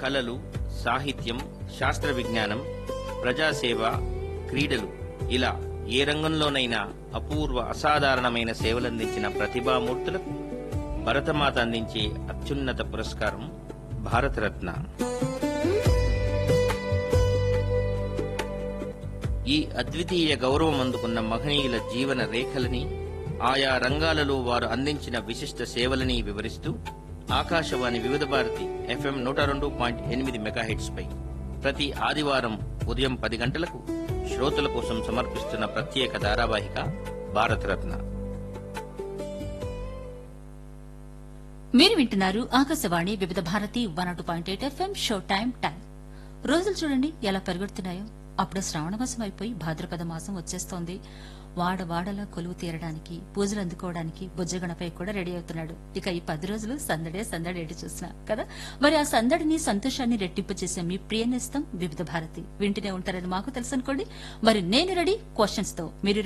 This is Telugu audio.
కళలు సాహిత్యం శాస్త్ర విజ్ఞానం ప్రజాసేవ క్రీడలు ఇలా ఏ రంగంలోనైనా అపూర్వ అసాధారణమైన సేవలందించిన ప్రతిభామూర్తులకు భరతమాత అందించే అత్యున్నత పురస్కారం భారతరత్న ఈ అద్వితీయ గౌరవం అందుకున్న మహనీయుల జీవన రేఖలని ఆయా రంగాలలో వారు అందించిన విశిష్ట సేవలని వివరిస్తూ ఆకాశవాణి వివిధ భారతి ఎఫ్ఎం నూట రెండు పాయింట్ ఎనిమిది మెగాహెట్స్ పై ప్రతి ఆదివారం ఉదయం పది గంటలకు శ్రోతల కోసం సమర్పిస్తున్న ప్రత్యేక ధారావాహిక భారతరత్న మీరు వింటున్నారు Akashvani Vividh Bharati one two point eight FM show time time రోజులు చూడండి ఎలా పెరుగుతున్నాయో అప్పుడు శ్రావణ మాసం అయిపోయి భాద్రపద మాసం వచ్చేస్తోంది వాడ వాడలా కొలువు తీరడానికి పూజలు అందుకోవడానికి బుజ్జగణపై కూడా రెడీ అవుతున్నాడు ఇక ఈ పది రోజులు సందడే సందడి ఎటు చూసినా కదా మరి ఆ సందడిని సంతోషాన్ని రెట్టింపు చేసే మీ ప్రియనేస్తం వివిధ భారతి వింటూనే ఉంటారని మాకు తెలుసు అనుకోండి మరి నేను రెడీ క్వశ్చన్స్ తో మీరు